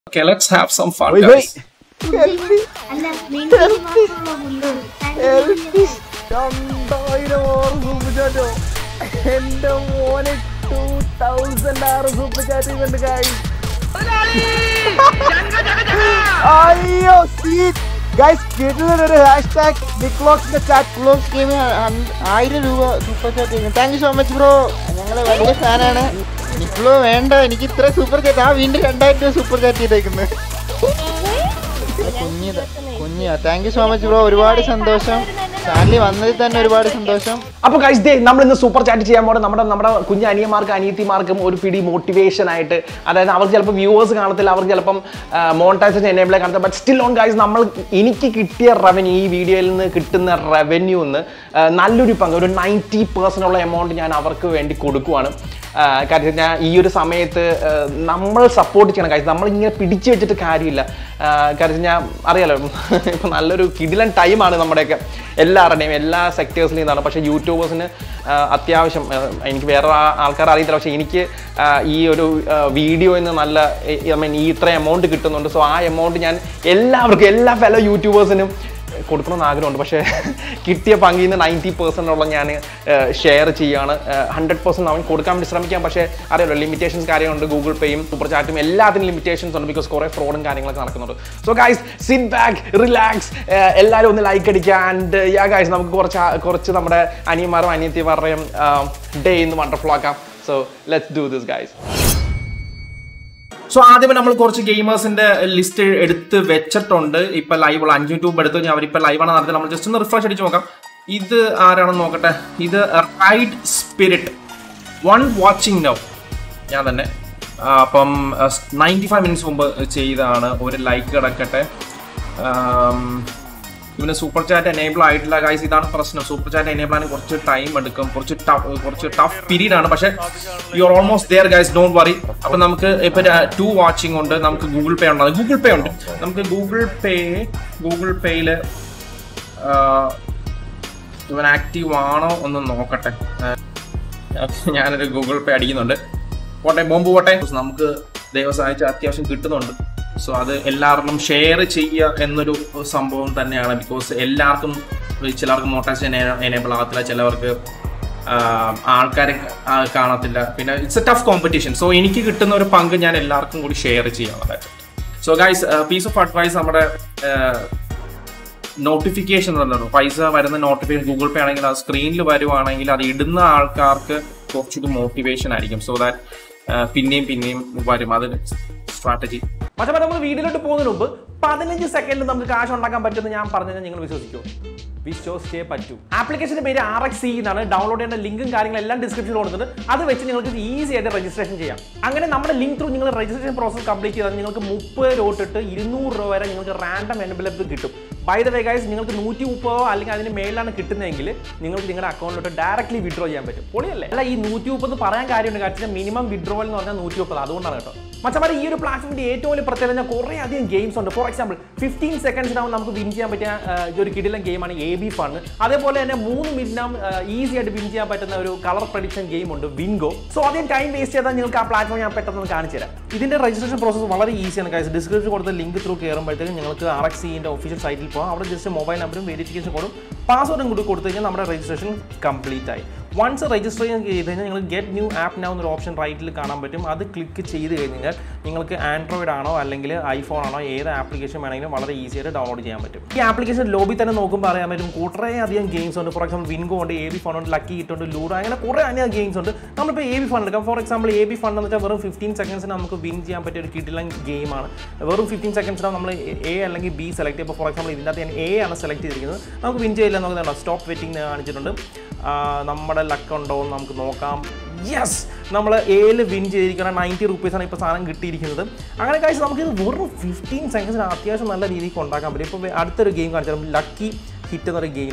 Okay, let's have some fun, Wait, guys. wait. അല്ല maintain മാത്രമുള്ള പുല്ല് Elvis, രണ്ടായിരം ആറ് സൂപ്പർ ചാറ്റോ എന്റെ മോനെ ടൂ തൗസൻഡ് ആറ് സൂപ്പർ ചാറ്റ് കൊണ്ട് ഗൈസ് അയ്യോ ഗൈസ് കിട്ടുന്ന ഒരു ഹാഷ് ടാഗ് നിക്ലോക്സിന്റെ ചാറ്റ് ക്ലോക്സ് ഗെയിം ആയിരം രൂപ സൂപ്പർ ചാറ്റ് ചെയ്യുന്നു thank you so much bro ഞങ്ങള് വലിയ ഫാനാണ് നിക്ലോ വേണ്ട എനിക്ക് ഇത്ര സൂപ്പർ ചാറ്റ് ആ വീണ്ടും രണ്ടായിരം രൂപ സൂപ്പർ ചാറ്റ് ചെയ്തേക്കുന്നത് കുഞ്ഞിതാ കുഞ്ഞിയാ thank you so much bro ഒരുപാട് സന്തോഷം ചാനലിൽ വന്നതിൽ തന്നെ ഒരുപാട് സന്തോഷം അപ്പോൾ ഗൈസ് ഡേ നമ്മൾ ഇന്ന് സൂപ്പർ ചാറ്റ് ചെയ്യാൻ പോകുന്നത് നമ്മുടെ നമ്മുടെ കുഞ്ഞു അനിയന്മാർക്കും അനിയത്തിമാർക്കും ഒരു പിടി മോട്ടിവേഷൻ ആയിട്ട് അതായത് അവർക്ക് ചിലപ്പോൾ വ്യൂവേഴ്സ് കാണത്തില്ല അവർക്ക് ചിലപ്പം മോണിറ്റൈസേഷൻ എനേബിളെ കാണത്തില്ല ബട്ട് സ്റ്റിൽ ഓൺ ഗൈസ് നമ്മൾ എനിക്ക് കിട്ടിയ റവന്യൂ ഈ വീഡിയോയിൽ നിന്ന് കിട്ടുന്ന റവന്യൂ എന്ന് നല്ലൊരു പങ്ക് ഒരു നയൻറ്റി പെർസെൻ്റ് ഉള്ള എമൗണ്ട് ഞാൻ അവർക്ക് വേണ്ടി കൊടുക്കുവാണ് ആ, കാര്യം ഞാൻ ഈ ഒരു സമയത്ത് ആ, നമ്മൾ സപ്പോർട്ട് ചെയ്യണം കാര്യം നമ്മൾ ഇങ്ങനെ പിടിച്ചു വെച്ചിട്ട് കാര്യമില്ല ആ, കാര്യം ഞാൻ അറിയാലോ ഇപ്പം നല്ലൊരു കിടിലൻ ടൈമാണ് നമ്മുടെയൊക്കെ എല്ലാവരുടെയും എല്ലാ സെക്ടേഴ്സിലും ഇതാണ് പക്ഷേ യൂട്യൂബേഴ്സിന് ആ, അത്യാവശ്യം ആ, എനിക്ക് വേറെ ആ- ആൾക്കാർ അറിയത്തില്ല പക്ഷേ എനിക്ക് ആ, ഈ ഒരു വീഡിയോയിൽ നിന്ന് നല്ല ഐ മീൻ ഈ ഇത്ര എമൗണ്ട് കിട്ടുന്നുണ്ട് സോ ആ എമൗണ്ട് ഞാൻ എല്ലാവർക്കും എല്ലാ ഫെലോ യൂട്യൂബേഴ്സിനും കൊടുക്കണമെന്ന് ആഗ്രഹമുണ്ട് പക്ഷേ കിട്ടിയ പങ്കിൽ നിന്ന് നയൻറ്റി പെർസെൻറ്റോളം ഞാൻ ഷെയർ ചെയ്യാണ് ഹൺഡ്രഡ് പെർസെൻറ്റ് അവൻ കൊടുക്കാൻ വേണ്ടി ശ്രമിക്കാം പക്ഷേ അറിയാലോ ലിമിറ്റേഷൻസ് കാര്യമുണ്ട് ഗൂഗിൾ പേയും സൂപ്പർ ചാറ്റും എല്ലാത്തിനും ലിമിറ്റേഷൻസ് ഉണ്ട് ബിക്കോസ് കുറേ ഫ്രോഡും കാര്യങ്ങളൊക്കെ നടക്കുന്നുണ്ട് so guys sit back relax എല്ലാവരും ഒന്ന് ലൈക്ക് അടിക്കുക ആൻഡ് യാ ഗൈസ് നമുക്ക് കുറച്ച് ആ- കുറച്ച് നമ്മുടെ അനിയന്മാരും അനിയത്തിമാരുടെയും ഡേ ഇന്ന് വണ്ടർഫുൾ ആക്കാം so let's do this guys so ആദ്യമേ നമ്മൾ കുറച്ച് ഗെയിമേഴ്സിന്റെ ലിസ്റ്റ് എടുത്ത് വെച്ചിട്ടുണ്ട് ഇപ്പൊ ലൈവ് ഉള്ള അഞ്ച് ട്യൂബ് എടുത്ത് കഴിഞ്ഞാൽ അവരിപ്പോ ലൈവാണ് നടത്തി നമ്മൾ ജസ്റ്റ് ഒന്ന് റിഫ്രഷ് അടിച്ച് നോക്കാം ഇത് ആരാണെന്ന് നോക്കട്ടെ ഇത് ride spirit one watching now ഞാൻ തന്നെ ആ, അപ്പം നയൻറ്റി ഫൈവ് മിനിറ്റ്സ് മുമ്പ് ചെയ്തതാണ് ഒരു ലൈക്ക് കിടക്കട്ടെ ആം, ഇവന് സൂപ്പർ ചാറ്റ് എനേബിൾ ആയിട്ടില്ല ഗൈസ് ഇതാണ് പ്രശ്നം സൂപ്പർ ചാറ്റ് എനേബിൾ ആണെങ്കിൽ കുറച്ച് ടൈം എടുക്കും കുറച്ച് ടഫ് കുറച്ച് ടഫ് പീരീഡ് ആണ് പക്ഷേ you are almost there guys don't worry അപ്പൊ നമുക്ക് ഇപ്പൊ ടു വാച്ചിങ് ഉണ്ട് നമുക്ക് ഗൂഗിൾ പേ ഉണ്ട് ഗൂഗിൾ പേ ഉണ്ട് നമുക്ക് ഗൂഗിൾ പേ ഗൂഗിൾ പേയില് ഇവൻ ആക്റ്റീവ് ആണോ ഒന്ന് നോക്കട്ടെ ആ, ഞാനൊരു ഗൂഗിൾ പേ അടിക്കുന്നുണ്ട് പോട്ടെ ബോംബ് പോട്ടെ നമുക്ക് ദൈവം സഹായിച്ച അത്യാവശ്യം കിട്ടുന്നുണ്ട് സോ അത് എല്ലാവർക്കും ഷെയർ ചെയ്യുക എന്നൊരു സംഭവം തന്നെയാണ് ബിക്കോസ് എല്ലാവർക്കും ചിലർക്ക് മോട്ടേഴ്സ് എനേബിൾ ആകത്തില്ല ചിലവർക്ക് ആൾക്കാരെ കാണത്തില്ല പിന്നെ it's a tough competition so എനിക്ക് കിട്ടുന്ന ഒരു പങ്ക് ഞാൻ എല്ലാവർക്കും കൂടി ഷെയർ ചെയ്യാം so guys piece of advice നമ്മുടെ നോട്ടിഫിക്കേഷൻ തന്നു പൈസ വരുന്ന നോട്ടിഫിക്കേഷൻ ഗൂഗിൾ പേ ആണെങ്കിൽ അത് സ്ക്രീനിൽ വരുവാണെങ്കിൽ അത് ഇടുന്ന ആൾക്കാർക്ക് കുറച്ചുകൂടി മോട്ടിവേഷൻ ആയിരിക്കും സോ ദാറ്റ് പിന്നെയും പിന്നെയും വരും അത് സ്ട്രാറ്റജി പക്ഷേ നമ്മൾ വീഡിയോയിലോട്ട് പോകുന്നതിന് മുമ്പ് പതിനഞ്ച് സെക്കൻഡിൽ നമുക്ക് കാശ് ഉണ്ടാക്കാൻ പറ്റുമെന്ന് ഞാൻ പറഞ്ഞാൽ നിങ്ങൾ വിശ്വസിക്കുമോ വിശ്വസിച്ചേ പറ്റൂ ആപ്ലിക്കേഷന്റെ പേര് ആർ എക്സ് സി എന്നാണ് ഡൗൺലോഡ് ചെയ്യേണ്ട ലിങ്കും കാര്യങ്ങളും എല്ലാം ഡിസ്ക്രിപ്ഷനിൽ കൊടുത്തിട്ടുണ്ട് അത് വെച്ച് നിങ്ങൾക്ക് ഈസി ആയിട്ട് രജിസ്ട്രേഷൻ ചെയ്യാം അങ്ങനെ നമ്മുടെ ലിങ്ക് ത്രൂ നിങ്ങൾ രജിസ്ട്രേഷൻ പ്രോസസ് കംപ്ലീറ്റ് ചെയ്താൽ നിങ്ങൾക്ക് മുപ്പത് രൂപ തൊട്ടിട്ട് ഇരുന്നൂറ് രൂപ വരെ നിങ്ങൾക്ക് റാൻഡം എനബിലപ്പ് കിട്ടും ബൈ ദ വേ ഗൈസ് നിങ്ങൾക്ക് നൂറ്റി മുപ്പതോ അല്ലെങ്കിൽ അതിന് മേളിലാണ് കിട്ടുന്നതെങ്കിൽ നിങ്ങൾക്ക് നിങ്ങളുടെ അക്കൗണ്ടിലോട്ട് ഡയറക്റ്റ്ലി വിഡ്രോ ചെയ്യാൻ പറ്റും പൊളിയല്ലേ അല്ല ഈ നൂറ്റി മുപ്പത് പറയാൻ കാര്യമുണ്ട് കാരണം മിനിമം വിഡ്രോവൽ എന്ന് പറഞ്ഞാൽ നൂറ്റി മുപ്പത് അതുകൊണ്ടാണ് കേട്ടോ മച്ചമാരെ ഈ ഒരു പ്ലാറ്റ്ഫോമിന്റെ ഏറ്റവും വലിയ പ്രത്യേകത പറഞ്ഞാൽ കുറേ അധികം ഗെയിംസ് ഉണ്ട് ഫോർ എക്സാമ്പിൾ ഫിഫ്റ്റീൻ സെക്കൻഡ്സിനാവും നമുക്ക് വിൻ ചെയ്യാൻ പറ്റിയ ആ, ഈ ഒരു കിടിലൻ ഗെയിമാണ് എ ബി ഫണ്ട് അതേപോലെ തന്നെ മൂന്ന് മിനിറ്റിനാവും ഈസി ആയിട്ട് വിൻ ചെയ്യാൻ പറ്റുന്ന ഒരു കളർ പ്രഡിക്ഷൻ ഗെയിം ഉണ്ട് വിൻഗോ സോ അധികം ടൈം വേസ്റ്റ് ചെയ്താൽ നിങ്ങൾക്ക് ആ പ്ലാറ്റ്ഫോം ഞാൻ പെട്ടെന്ന് കാണിച്ചു തരാം ഇതിന്റെ രജിസ്ട്രേഷൻ പ്രോസസ് വളരെ ഈസിയാണ് ഗൈസ് ഡിസ്ക്രിപ്ഷൻ കൊടുത്ത ലിങ്ക് ത്രൂ കയറുമ്പോഴത്തേക്കും നിങ്ങൾക്ക് ആർ എക്സ് സിന്റെ ഒഫീഷ്യൽ സൈറ്റിൽ പോകാം അവിടെ ജസ്റ്റ് മൊബൈൽ നമ്പറും വെരിഫിക്കേഷൻ കോഡും പാസ്വേഡും കൂടി കൊടുത്തു കഴിഞ്ഞാൽ നമ്മുടെ രജിസ്ട്രേഷൻ കംപ്ലീറ്റ് ആയി വൺസ് രജിസ്റ്റർ ചെയ്ത് കഴിഞ്ഞാൽ നിങ്ങൾ ഗെറ്റ് ന്യൂ ആപ്പ് നൗ എന്നൊരു ഓപ്ഷൻ റൈറ്റിൽ കാണാൻ പറ്റും അത് ക്ലിക്ക് ചെയ്ത് കഴിഞ്ഞാൽ നിങ്ങൾക്ക് ആൻഡ്രോയിഡ് ആണോ അല്ലെങ്കിൽ ഐഫോൺ ആണോ ഏത് ആപ്ലിക്കേഷൻ വേണമെങ്കിലും വളരെ ഈസി ആയിട്ട് ഡൗൺലോഡ് ചെയ്യാൻ പറ്റും ഈ ആപ്ലിക്കേഷൻ ലോബി തന്നെ നോക്കുമ്പോൾ അറിയാൻ പറ്റും കുറേ അധികം ഗെയിംസ് ഉണ്ട് ഫോർ എക്സാമ്പിൾ വിൻഗോ ഉണ്ട് എ ബി ഫണ്ട് ഉണ്ട് ലക്കി ഇട്ടുണ്ട് ലൂഡോ അങ്ങനെ കുറേ അധികം ഗെയിംസ് ഉണ്ട് നമ്മളിപ്പോൾ എ ബി ഫണ്ട് എടുക്കാം for example A B fund എന്ന് വെച്ചാൽ വെറും ഫിഫ്റ്റീൻ സെക്കൻഡ്സിന് നമുക്ക് വിൻ ചെയ്യാൻ പറ്റിയ ഒരു കിട്ടില്ല ഗെയിമാണ് വെറും ഫിഫ്റ്റീൻ സെക്കൻഡ്സിനാണ് നമ്മൾ എ അല്ലെങ്കിൽ ബി സെലക്ട് ചെയ്യുമ്പോൾ ഫോർ എക്സാമ്പിൾ ഇതിൻ്റെ അകത്ത് ഞാൻ എ ആണ് സെലക്ട് ചെയ്തിരിക്കുന്നത് നമുക്ക് വിൻ ചെയ്യില്ല നോക്കുന്നുണ്ടോ സ്റ്റോപ്പ് വെറ്റിംഗ് കാണിച്ചിട്ടുണ്ട് ആ, നമ്മുടെ ലക്ക് ഉണ്ടോ എന്ന് നമുക്ക് നോക്കാം യെസ് നമ്മൾ ഏല് വിൻ ചെയ്തിരിക്കുന്ന നയൻറ്റി റുപ്പീസാണ് ഇപ്പോൾ സാധനം കിട്ടിയിരിക്കുന്നത് അങ്ങനെ കഴിച്ച് നമുക്ക് ഇത് വെറും ഫിഫ്റ്റീൻ സെക്കൻഡ്സിന് അത്യാവശ്യം നല്ല രീതിക്ക് ഉണ്ടാക്കാൻ പറ്റും ഇപ്പോൾ അടുത്തൊരു ഗെയിം കാണിച്ചാൽ ലക്കി ഹിറ്റ് എന്നൊരു ഗെയിം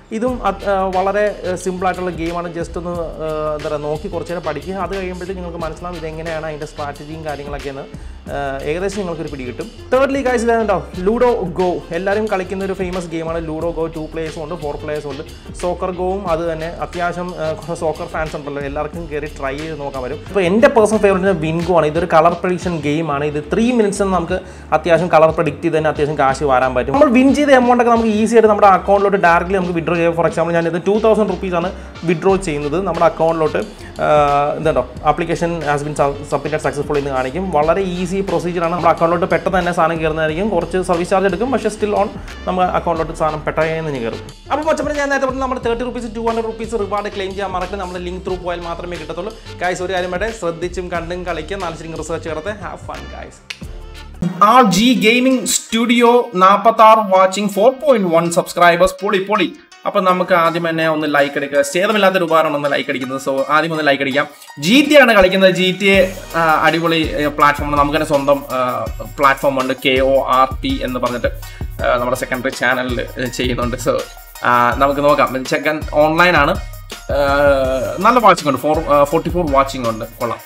ഇതും അത്, ആ, വളരെ സിമ്പിൾ ആയിട്ടുള്ള ഗെയിമാണ് ജസ്റ്റ് ഒന്ന് ആ, എന്താ പറയുക നോക്കി കുറച്ച് നേരം പഠിക്കുക അത് കഴിയുമ്പോഴത്തേക്ക് നിങ്ങൾക്ക് മനസ്സിലാവും ഇതെങ്ങനെയാണ് അതിൻ്റെ സ്ട്രാറ്റജിയും കാര്യങ്ങളൊക്കെയെന്ന് ആ, ഏകദേശം നിങ്ങൾക്കൊരു പിടി കിട്ടും തേർഡ്ലി ഗൈസ് ഇതാണ്ടോ ലൂഡോ ഗോ എല്ലാവരും കളിക്കുന്ന ഒരു ഫേമസ് ഗെയിമാണ് ലൂഡോ ഗോ ടു പ്ലേയേഴ്സും ഉണ്ട് ഫോർ പ്ലേയേഴ്സും ഉണ്ട് സോക്കർ ഗോവും അത് തന്നെ അത്യാവശ്യം സോക്കർ ഫാൻസ് ഉണ്ടല്ലോ എല്ലാവർക്കും കയറി ട്രൈ ചെയ്ത് നോക്കാൻ പറ്റും ഇപ്പോൾ എൻ്റെ പേഴ്സണൽ ഫേവറേറ്റ് വിൻഗോ ആണ് ഇതൊരു കളർ പ്രഡിക്ഷൻ ഗെയിമാണ് ഇത് ത്രീ മിനിറ്റ്സ് നമുക്ക് അത്യാവശ്യം കളർ പ്രഡിക്റ്റ് ചെയ്ത് തന്നെ അത്യാവശ്യം കാശ് വരാൻ പറ്റും നമ്മൾ വിൻ ചെയ്ത എമൗണ്ട് ഒക്കെ നമുക്ക് ഈസി ആയിട്ട് നമ്മുടെ അക്കൗണ്ടിലോട്ട് ഡയറക്റ്റ്ലി നമുക്ക് വിഡ്രോ ചെയ്യാം ഫോർ എക്സാമ്പിൾ ഞാൻ ഇത് ടു തൗസൻഡ് റുപ്പീസാണ് വിഡ്രോ ചെയ്യുന്നത് നമ്മുടെ അക്കൗണ്ടിലോട്ട് ഇതുണ്ടോ application has been submitted successful എന്ന് കാണിക്കും വളരെ ഈസി പ്രൊസീജിയറാണ് നമ്മുടെ അക്കൗണ്ടിലോട്ട് പെട്ടെന്ന് തന്നെ സാധനം കയറുന്നതായിരിക്കും കുറച്ച് സർവീസ് ചാർജ് എടുക്കും പക്ഷേ സ്റ്റിൽ ഓൺ നമ്മുടെ അക്കൗണ്ടിലോട്ട് സാധനം പെട്ടെന്ന് തന്നെ കയറും അപ്പോൾ മച്ചപ്പനെ ഞാൻ നേരത്തെ പറഞ്ഞു നമ്മുടെ thirty rupees two hundred rupees reward claim ചെയ്യാൻ മറക്കട്ടെ നമ്മുടെ ലിങ്ക് ത്രൂ പോയാൽ മാത്രമേ കിട്ടത്തുള്ളൂ ഗൈസ് ഒരു കാര്യം വേണ്ടേ ശ്രദ്ധിച്ചും കണ്ടും കളിക്കുക നാല് റിസർച്ച് കിടത്തെ have fun guys R G gaming studio നാൽപ്പത്തി ആറ് watching four point one subscribers പൊളി പൊളി അപ്പൊ നമുക്ക് ആദ്യം തന്നെ ഒന്ന് ലൈക്ക് അടിക്കുക ഛേദമില്ലാത്തൊരു ഉപകാരമാണ് ഒന്ന് ലൈക്ക് അടിക്കുന്നത് സോ ആദ്യം ഒന്ന് ലൈക്ക് അടിക്കാം ജി ടി ആണ് കളിക്കുന്നത് ജി ടി എ അടിപൊളി പ്ലാറ്റ്ഫോം നമുക്ക് തന്നെ സ്വന്തം പ്ലാറ്റ്ഫോം ഉണ്ട് കെ ഒ ആർ ടി എന്ന് പറഞ്ഞിട്ട് ആ, നമ്മുടെ സെക്കൻഡറി ചാനലിൽ ചെയ്യുന്നുണ്ട് സോ നമുക്ക് നോക്കാം ചെക്കൻ ഓൺലൈനാണ് നല്ല വാച്ചിങ് ഉണ്ട് ഫോർ ഫോർട്ടി ഫോർ വാച്ചിങ് ഉണ്ട് കൊള്ളാം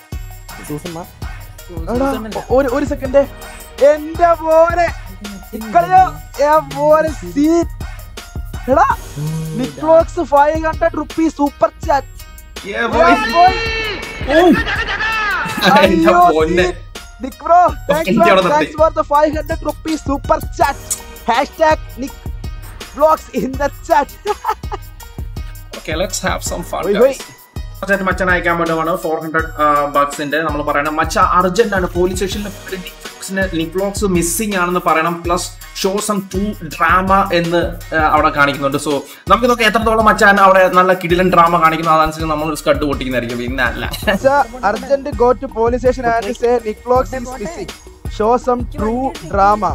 എടാ, ഒരു ഒരു സെക്കൻഡ് എന്റെ മോനെ ഇക്കളിയോ ഏ മോനെ സീറ്റ് എടാ നിക്ലോക്സ് five hundred rupees super chat Yeah, boy. എന്റെ പൊന്നെ നിക് ബ്രോ താങ്ക്സ് എനിക്ക് അവിടെ നിർത്തി. Thanks for the five hundred rupees super chat hashtag Nick blogs in the chat Okay, let's have some fun. Wait, guys. wait. കുറച്ചായിട്ട് മച്ചാൻ അയക്കാൻ പറ്റുവാണ് four hundred ബക്സിന്റെ നമ്മൾ പറയണം മച്ച അർജന്റ് ആണ് പോലീസ് സ്റ്റേഷനിൽ നിക്ലോക്സ് മിസ്സിംഗ് ആണെന്ന് പറയണം plus show some to drama എന്ന് ആ, അവിടെ കാണിക്കുന്നുണ്ട് സോ നമുക്ക് ഇതൊക്കെ എത്രത്തോളം മച്ചാൻ അവിടെ നല്ല കിടിലൻ ഡ്രാമ കാണിക്കുന്നു അതനുസരിച്ച് നമ്മൾ ഒരു സ്കഡ് പൊട്ടിക്കുന്നതായിരിക്കും പിന്നെ അല്ല urgent go to police station and say നിക്ലോക്സ് is missing show some true drama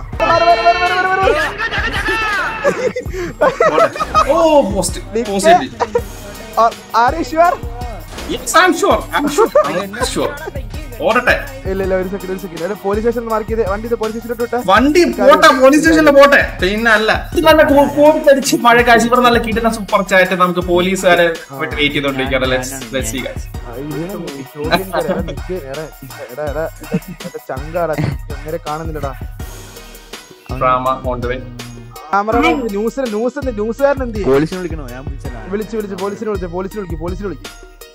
oh post post are you sure yes I am sure I am sure I am sure ഓടട്ടെ ഇല്ല ഇല്ല ഒരു സെക്കൻഡ് ഒരു second police station mark ചെയ്ത് വണ്ടി police സ്റ്റേഷനിലോട്ട് വിട്ടെ വണ്ടി പോട്ടെ പോലീസ് സ്റ്റേഷനിൽ പോട്ടെ പിന്നെ അല്ല ഇത് നല്ല കോവിത്തടിച്ച് മഴ കാശ് ഇവിടെ നല്ല കിട്ടുന്ന സൂപ്പർ ചാറ്റ് നമുക്ക് പോലീസുകാരെ വെയിറ്റ് ചെയ്തോണ്ടിരിക്കുകയാണ് ലെറ്റ്സ് ലെറ്റ്സ് സീ ഗൈസ് ചങ്കാടാ എങ്ങനെ കാണുന്നില്ലടാ drama on the way camera ന്യൂസിന് ന്യൂസ് ന്യൂസുകാരൻ എന്ത് ചെയ്യും പോലീസിനെ വിളിക്കണോ ഞാൻ വിളിച്ചല്ല വിളിച്ച് വിളിച്ച് പോലീസിനെ വിളിച്ച് പോലീസിനെ വിളിക്കും പോലീസിനെ വിളിക്കും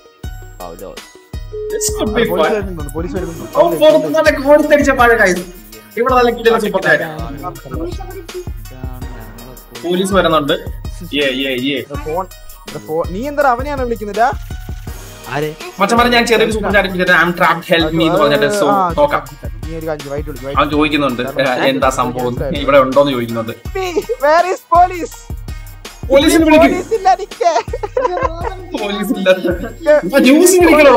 This could be police fun. വരുന്നുണ്ട് പോലീസ് വരുന്നുണ്ട് ഓ, പുറത്ത് നല്ല കോവിത്തടിച്ച മഴ കാശ് ഇവിടെ നല്ല കിട്ടുന്ന സൂപ്പർ ചാറ്റ് പോലീസ് വരുന്നുണ്ട് ഏ ഏ ഏ ഫോൺ ഫോൺ നീ എന്താ അവനെയാണ് വിളിക്കുന്നില്ല ആരെ മച്ചന്മാരെ ഞാൻ ചെറിയൊരു super chat I am trapped help me എന്ന് പറഞ്ഞിട്ട് സോ നോക്കാം നീ ഒരു കാര്യം വൈറ്റ് വിളിക്കും അവൻ ചോദിക്കുന്നുണ്ട് ഏ, എന്താ സംഭവം ഇവിടെ ഉണ്ടോന്ന് ചോദിക്കുന്നുണ്ട് വേർ ഈസ് പോലീസ് പോലീസിനെ വിളിക്കും പോലീസ് ഇല്ല നിക്ക് പോലീസ് ഇല്ല ന്യൂസ് വിളിക്കണോ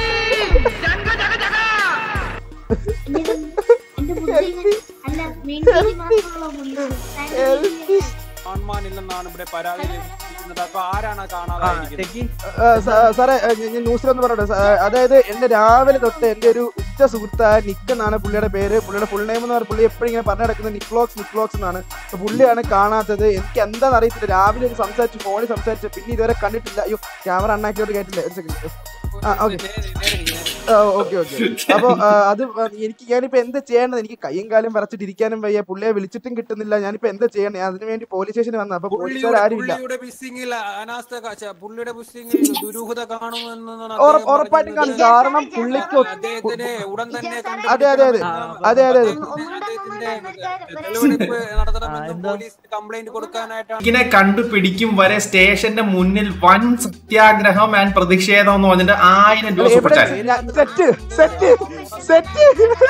എന്റെ ബുദ്ധി അല്ല മെയിൻറ്റെയിൻ മാത്രമുള്ള പുള്ളി കാണുവാനില്ലെന്നാണ് ഇവിടെ പരാതി ലഭിച്ചിരിക്കുന്നത് അപ്പൊ ആരാണ് കാണാതായിരിക്കുന്നത് ആ, സ- സാറേ ആ, ഞാൻ ഞാൻ ന്യൂസിലൊന്ന് പറയട്ടെ സ- ആ, അതായത് എന്റെ രാവിലെ തൊട്ട് എന്റെ ഒരു ഉറ്റ സുഹൃത്തായ നിക്ക് എന്നാണ് പുള്ളിയുടെ പേര് പുള്ളിയുടെ ഫുൾ നെയിം എന്ന് പറഞ്ഞാൽ പുള്ളി എപ്പോഴും ഇങ്ങനെ പറഞ്ഞു നടക്കുന്നത് നിക്ലോക്സ് നിക്ലോക്സ് എന്നാണ് അപ്പൊ പുള്ളിയാണ് കാണാത്തത് എനിക്ക് എന്താണെന്ന് അറിയത്തില്ല രാവിലെ ഒരു സംസാരിച്ചു ഫോണിൽ സംസാരിച്ചു പിന്നെ ഇതുവരെ കണ്ടിട്ടില്ല അയ്യോ ക്യാമറ അണ്ണാക്കിയോട്ട് കേട്ടില്ല ഒരു സെക്കൻഡ് ആ ഓക്കെ ഓക്കെ ഓക്കെ അപ്പൊ ആ, അത് എനിക്ക് ഞാനിപ്പോ എന്താ ചെയ്യേണ്ടത് എനിക്ക് കൈയും കാലും വിറച്ചിട്ട് ഇരിക്കാനും വയ്യ പുള്ളിയെ വിളിച്ചിട്ടും കിട്ടുന്നില്ല ഞാനിപ്പോ എന്താ ചെയ്യണേ അതിനു വേണ്ടി പോലീസ് സ്റ്റേഷനിൽ വന്ന അപ്പൊ പോലീസുകാർ ആരും ഇല്ല പുള്ളിയുടെ മിസ്സിംഗിൽ അനാസ്ഥ കാ- പുള്ളിയുടെ മിസ്സിംഗിൽ ദുരൂഹത കാണുമെന്നാണ് ഉറ- അദ്ദേഹം ഉറപ്പായിട്ടും കാണും പറയുന്നത്. കാരണം പുള്ളിക്ക് ഒ- അദ്ദേഹത്തിനെ ഉടൻ തന്നെ അതെ, അതെ, അതെ. അതെ, അതെ, അതെ. അദ്ദേഹത്തിന്റെ തെളിവെടുപ്പ് നടത്തണമെന്നും പോലീസ് കംപ്ലൈന്റ് കൊടുക്കാനായിട്ടാണ് ഇതിനെ കണ്ടുപിടിക്കും വരെ സ്റ്റേഷന്റെ മുന്നിൽ വൻ സത്യാഗ്രഹം ആൻഡ് പ്രതിഷേധം എന്ന് പറഞ്ഞിട്ട് ആയിരം രൂപ super chat set set set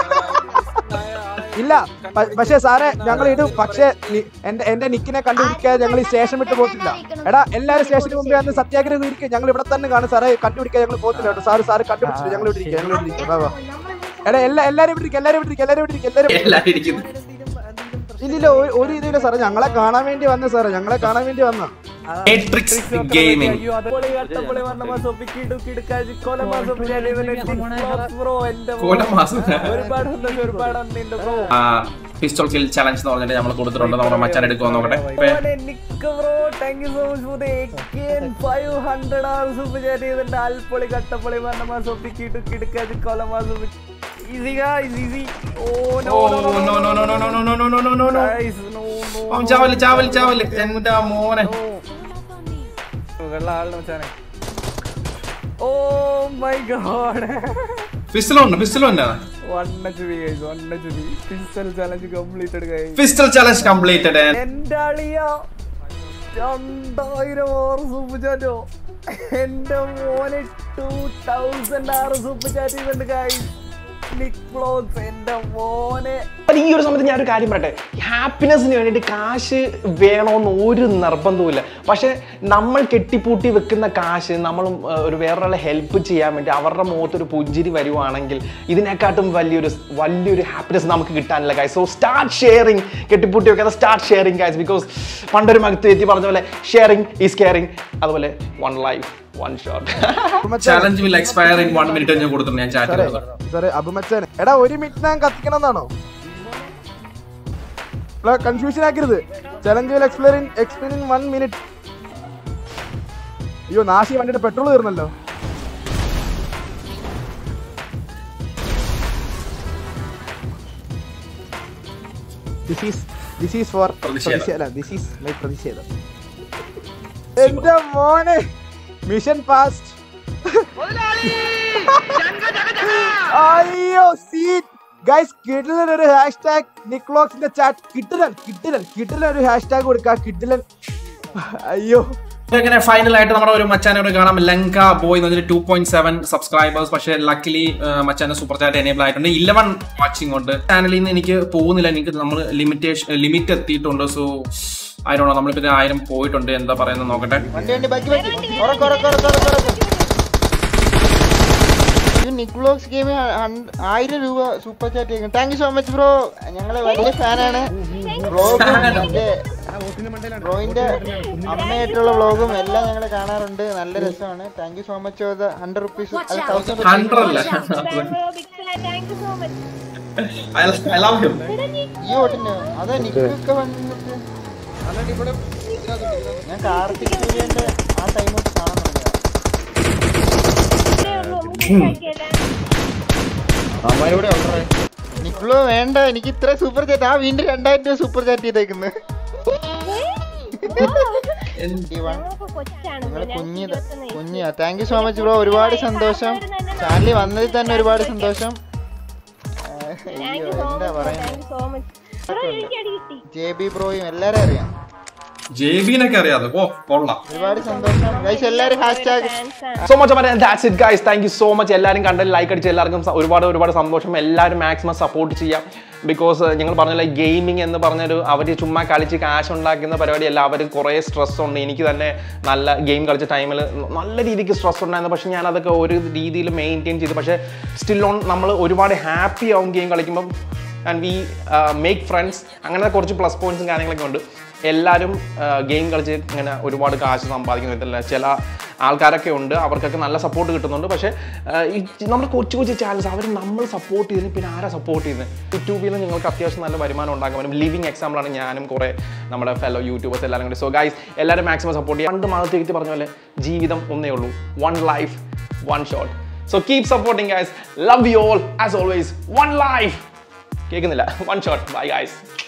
ഇല്ല പ- പക്ഷേ സാറേ ഞങ്ങൾ ഇടും പക്ഷേ നി- എന്റെ എന്റെ നിക്കിനെ കണ്ടുപിടിക്കാതെ ഞങ്ങൾ ഈ സ്റ്റേഷൻ വിട്ട് പോകത്തില്ല എടാ എല്ലാരും സ്റ്റേഷന് മുമ്പേ വന്ന് സത്യാഗ്രഹം ഇരിക്കും ഞങ്ങൾ ഇവിടെ തന്നെ കാണും സാറേ കണ്ടുപിടിക്കാൻ ഞങ്ങൾ പോകത്തില്ല കേട്ടോ സാറ് സാറ് കണ്ടുപിടിച്ചിട്ട് ഞങ്ങൾ ഇവിടെ ഇരിക്കും ഞങ്ങൾ ഇവിടെ ഇരിക്കും വാ, വാ. എടാ എല്ലാ എല്ലാരും ഇവിടെ ഇരിക്കും എല്ലാരും ഇവിടെ ഇരിക്കും എല്ലാരും ഇവിടെ ഇരിക്കും എല്ലാരും എല്ലാരും ഇരിക്കുന്നു ഇല്ലില്ല ഒരു- ഒരു ഇതില്ല സാറേ ഞങ്ങളെ കാണാൻ വേണ്ടി വന്ന സാറേ ഞങ്ങളെ കാണാൻ വേണ്ടി വന്ന മാട്രിക്സ് ഗെയിമിംഗ് ബ്രോ എന്റെ കോലമാസം ഒരുപാട് സന്തോഷം ഒരുപാട് നന്ദിയുണ്ട് ബ്രോ ആ, പിസ്റ്റോൾ കിൽ ചലഞ്ച് എന്ന് പറഞ്ഞിട്ട് നമ്മൾ കൊടുത്തിട്ടുണ്ട് നമ്മുടെ മച്ചാൻ എടുക്കുമോ നോക്കട്ടെ ഇപ്പൊ bro thank you so much for the five hundred അവർ സൂപ്പർ ചാറ്റ് ചെയ്തിട്ട് അൽപ്പൊളി കട്ടപ്പൊളി പറഞ്ഞ സൊപ്പിക്കിട്ട് കിടക്കാതി കൊലമാ super easy guys easy oh no oh no no no no no no no no no no no no no guys no no അവൻ ചാവല് ചാവല് ചാവല് എന്റെ മോനെ വെള്ള ആളുടെ മച്ചാനെ ഓ മൈ ഗോഡ് പിസ്റ്റലുണ്ട് പിസ്റ്റലുണ്ട് one H B guys one H B pistol challenge completed guys pistol challenge completed എന്റെ അളിയ രണ്ടായിരം ആറ് സൂപ്പർ ചാറ്റോ എന്റെ മോനെ ടൂ തൗസൻഡ് ആറ് സൂപ്പർ ചാറ്റ് ചെയ്തിട്ടുണ്ട് ഗൈസ് നിക് ബ്ലോഗ്സ് എന്റെ മോനെ ഈ ഒരു സമയത്ത് ഞാനൊരു കാര്യം പറയട്ടെ ഹാപ്പിനെസ്സിന് വേണ്ടിയിട്ട് കാശ് വേണമെന്ന് ഒരു നിർബന്ധവുമില്ല പക്ഷേ നമ്മൾ കെട്ടിപ്പൂട്ടി വെക്കുന്ന കാശ് നമ്മൾ ഒരു വേറൊരാളെ ഹെൽപ്പ് ചെയ്യാൻ വേണ്ടി അവരുടെ മുഖത്ത് ഒരു പുഞ്ചിരി വരുവാണെങ്കിൽ ഇതിനെക്കാട്ടും വലിയൊരു വലിയൊരു ഹാപ്പിനെസ് നമുക്ക് കിട്ടാനില്ല ഗൈസ് സോ സ്റ്റാർട്ട് ഷെയറിങ് കെട്ടിപ്പൂട്ടി വെക്കാതെ സ്റ്റാർട്ട് ഷെയറിങ് ഗൈസ് ബിക്കോസ് പണ്ടൊരു മകത്ത് എത്തി പറഞ്ഞ പോലെ ഷെയറിങ് ഈസ് കെയറിങ് അതുപോലെ one life one shot challenge will expire in one minute ഞാൻ കൊടുത്തിട്ടുണ്ട് ഞാൻ ചാറ്റ് ചെയ്തത് സാറേ അബുമച്ചാനെ എടാ ഒരു മിനിറ്റ് ഞാൻ കത്തിക്കണം എന്നാണോ കൺഫ്യൂഷൻ ആക്കരുത് challenge will expire in explain in one minute അയ്യോ നാശി വണ്ടിയുടെ പെട്രോൾ തീർന്നല്ലോ this is this is for പ്രതിഷേധം. ദിസ് ഈസ് മൈ പ്രതിഷേധം എന്റെ മോനെ മിഷൻ പാസ്റ്റ് അയ്യോ സീറ്റ് ഗൈസ് കിട്ടിലൻ ഒരു ഹാഷ്ടാഗ് നിക്ലോക്സിന്റെ ചാറ്റ് കിട്ടിലൻ കിട്ടിലൻ കിട്ടിലൻ ഒരു ഹാഷ്ടാഗ് കൊടുക്ക കിട്ടിലൻ അയ്യോ അങ്ങനെ ഫൈനൽ ആയിട്ട് നമ്മുടെ ഒരു മച്ചാനോട് കാണാം ലങ്ക ബോയ് എന്ന് പറഞ്ഞിട്ട് ടു പോയിന്റ് സെവൻ സബ്സ്ക്രൈബേഴ്സ് പക്ഷേ ലക്കിലി മച്ചാന്റെ സൂപ്പർ ചാറ്റ് എനേബിൾ ആയിട്ടുണ്ട് ഇലവൻ വാച്ചിങ് ഉണ്ട് ചാനലിൽ നിന്ന് എനിക്ക് പോകുന്നില്ല എനിക്ക് നമ്മൾ ലിമിറ്റേഷൻ ലിമിറ്റ് എത്തിയിട്ടുണ്ട് സോ ആയിരോ നമ്മളിപ്പോ ആയിരം പോയിട്ടുണ്ട് എന്താ പറയുന്നത് നോക്കട്ടെ വണ്ടി വണ്ടി ബാക്കി ബാക്കി ഉറക്ക ഉറക്ക ഉറക്ക ഉറക്ക ഉറക്ക ഇത് നിക്ലോക്സ് ഗെയിം ആയിരം രൂപ സൂപ്പർ ചാറ്റ് ചെയ്യുന്നു thank you so much bro ഞങ്ങള് വലിയ ഫാനാണ് വ്ളോഗും ബ്രോയിന്റെ അമ്മയായിട്ടുള്ള വ്ളോഗും എല്ലാം ഞങ്ങൾ കാണാറുണ്ട് നല്ല രസമാണ് thank you so much for the hundred rupees അത് തൗസൻഡ് ഹൺഡ്രഡ് അല്ല thank you so much I love him ഈ ഓട്ടിന് അതെ നിക്കൊക്കെ വന്നിട്ട് ഞാൻ കാർത്തിക് സൂര്യന്റെ ആ ടൈം തൊട്ട് കാണാൻ തുടങ്ങിയതാ നിക്കുളോ വേണ്ട എനിക്ക് ഇത്ര സൂപ്പർ ചാറ്റ് ആ വീണ്ടും രണ്ടായിരം രൂപ സൂപ്പർ ചാറ്റ് ചെയ്തേക്കുന്നത് നിങ്ങള് കുഞ്ഞി കുഞ്ഞിയാ thank you so much bro ഒരുപാട് സന്തോഷം ചാനലിൽ വന്നതിൽ തന്നെ ഒരുപാട് സന്തോഷം ആ, അയ്യോ എന്താ പറയുന്നത് ജെ ബി ബ്രോയും എല്ലാരും അറിയാം ജെ ബിനൊക്കെ അറിയാതെ ഓ കൊള്ളാം ഒരുപാട് സന്തോഷം ഗൈസ് എല്ലാരും ഹാഷ്ടാഗ് സോ മച്ച് അപ്പൊ that's it guys thank you so much എല്ലാവരും കണ്ടത് ലൈക്ക് അടിച്ച് എല്ലാവർക്കും സ- ഒരുപാട് ഒരുപാട് സന്തോഷം എല്ലാവരും മാക്സിമം സപ്പോർട്ട് ചെയ്യാം ബിക്കോസ് ഞങ്ങൾ പറഞ്ഞ ഗെയിമിംഗ് എന്ന് പറഞ്ഞൊരു അവർ ചുമ്മാ കളിച്ച് കാശ് ഉണ്ടാക്കുന്ന പരിപാടിയല്ല അവർ കുറേ സ്ട്രെസ് ഉണ്ട് എനിക്ക് തന്നെ നല്ല ഗെയിം കളിച്ച ടൈമിൽ നല്ല രീതിക്ക് സ്ട്രെസ് ഉണ്ടായിരുന്നു പക്ഷേ ഞാൻ അതൊക്കെ ഒരു രീതിയിൽ മെയിൻറ്റെയിൻ ചെയ്തു പക്ഷേ സ്റ്റിൽ ഓൺ നമ്മൾ ഒരുപാട് ഹാപ്പി ആവും ഗെയിം കളിക്കുമ്പം ആൻഡ് വി മേക്ക് ഫ്രണ്ട്സ് അങ്ങനെ കുറച്ച് പ്ലസ് പോയിന്റ്സും കാര്യങ്ങളൊക്കെ ഉണ്ട് എല്ലാവരും ഗെയിം കളിച്ച് ഇങ്ങനെ ഒരുപാട് കാശ് സമ്പാദിക്കുന്ന വിധത്തില്ല ചില ആൾക്കാരൊക്കെ ഉണ്ട് അവർക്കൊക്കെ നല്ല സപ്പോർട്ട് കിട്ടുന്നുണ്ട് പക്ഷേ ആ, ഈ നമ്മുടെ കൊച്ചു കൊച്ചു ചാനൽസ് അവർ നമ്മൾ സപ്പോർട്ട് ചെയ്തിന് പിന്നെ ആരാ സപ്പോർട്ട് ചെയ്യുന്നത് യൂട്യൂബിൽ നിങ്ങൾക്ക് അത്യാവശ്യം നല്ല വരുമാനം ഉണ്ടാക്കാൻ പറ്റും ലിവിങ് എക്സാമ്പിളാണ് ഞാനും കുറേ നമ്മുടെ ഫെലോ യൂട്യൂബേഴ്സ് എല്ലാവരും കൂടി സോ ഗൈസ് എല്ലാവരും മാക്സിമം സപ്പോർട്ട് ചെയ്യുക പണ്ട് മാസത്തേക്ക് പറഞ്ഞ പോലെ ജീവിതം ഒന്നേ ഉള്ളൂ one life one shot so keep supporting guys love you all as always one life കേൾക്കുന്നില്ല വൺ ഷോട്ട് ബൈ ഗൈസ്